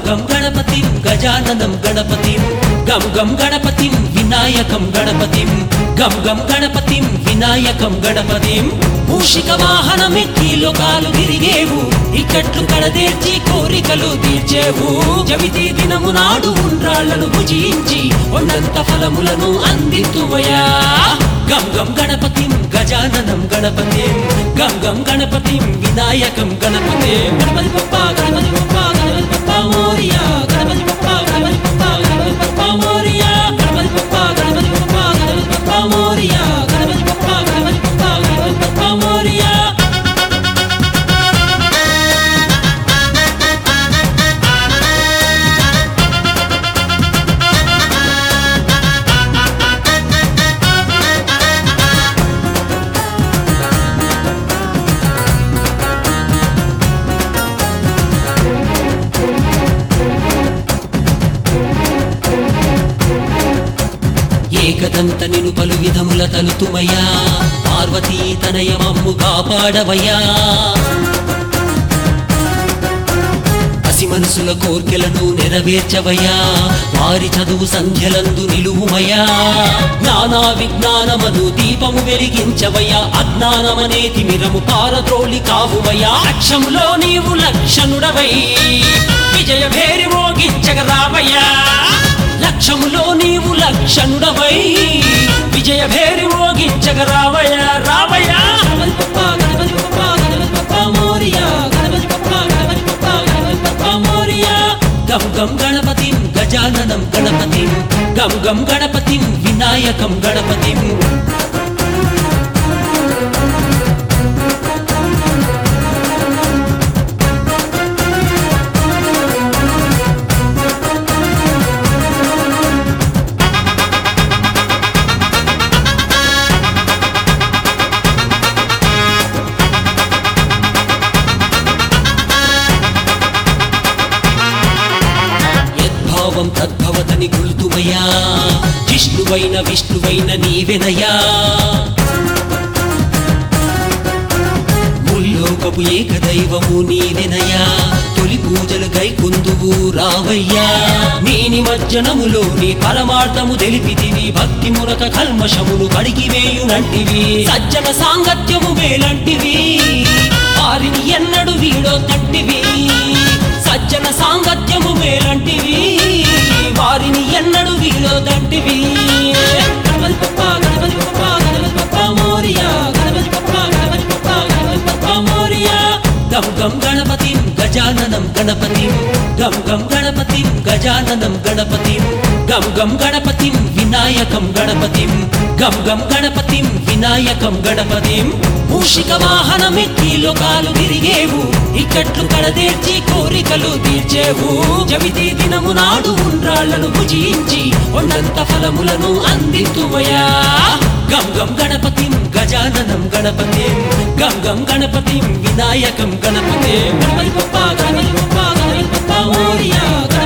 గం గణపతిం గజాననం గణపతిం గం గం గణపతిం వినాయకం గణపతిం గం గం గణపతిం వినాయకం గణపతిం మూషిక వాహనమెక్కి లోకాలు తిరిగేవు ఇక్కట్లు కడదేర్చి కోరికలు తీర్చేవు జవితి దినము నాడు ఉండ్రాళ్లను భుజించి కొండంత ఫలములను అందితువయా గం గం గణపతిం గజాననం గణపతిం గం గం గణపతిం వినాయకం గణపతిం గణపతి బప్ప గణపతి బప్ప గణపతి బప్ప మోరియా గణపతి బప్ప గణపతి బప్ప గణపతి బప్ప మోరియా గణపతి బప్ప గణపతి బప్ప గణపతి బప్ప మోరియా గణపతి బప్ప గణపతి బప్ప గణపతి బప్ప మోరియా ఏకదంత నిను పలు విధముల తలుతుమయ్యా పార్వతీ తనయమమ్ము కాపాడవయ్యా పసి మనసుల కోర్కెలను నెరవేర్చవయ్యా వారి చదువు సంధ్యలందు నిలువుమయ్యా జ్ఞానా విజ్ఞానమను దీపము వెలిగించవయ్యా అజ్ఞానమనే తిమిరము పారద్రోలి కావువయ్యా లక్ష్యంలో నీవు లక్షణుడవై విజయ భేరి మోగించగ రావయ్యా లక్ష్యములో నీవు లక్షణుడవై విజయ భేరి మోగించగ రావయ్యా రావయ్యా గణపతి బప్ప, గణపతి బప్ప, గణపతి బప్ప మోరియా, గణపతి బప్ప, గణపతి బప్ప, గణపతి బప్ప మోరియా. గం గం గణపతిం గజాననం గణపతిం గం గం గణపతిం వినాయకం గణపతిం యద్భావం తద్భవతని గుల్తుమయ్యా జిష్ణువైన విష్ణువైన నీవెనయ్యా ముల్లోకపు ఏకదైవము నీవెనయ్యా తొలి పూజలు గైకుందువు రావయ్యా నీ నిమజ్జనములో నీ పరమార్థము తెలిపితివి భక్తి మురక కల్మషమును కడిగివేయునంటివి సజ్జన సాంగత్యము మేలంటివి వారిని ఎన్నడు వీడో తట్టివి సజ్జన సాంగత్యము మేలంటివి వారిని ఎన్నడు వీడో దంటివి గణపతి బప్ప గణపతి బప్ప గణపతి బప్ప మోరియా గణపతి బప్ప గణపతి బప్ప గణపతి బప్ప మోరియా గం గం గణపతిం గజాననం గణపతిం గం గం గణపతిం గజాననం గణపతిం గం గం గణపతిం వినాయకం గణపతిం గం గం గణపతిం వినాయకం గణపతిం మూషిక వాహనమెక్కి లోకాలు తిరిగేవు ఇక్కట్లు కడదేర్చి కోరికలు తీర్చేవు జవితి దినము నాడు ఉండ్రాళ్లను భుజించి కొండంత ఫలములను అందితువయా గం గం గణపతిం గజాననం గణపతిం గం గం గణపతిం వినాయకం గణపతిం గణపతి బప్ప గణపతి బప్ప గణపతి బప్ప మోరియా గణపతి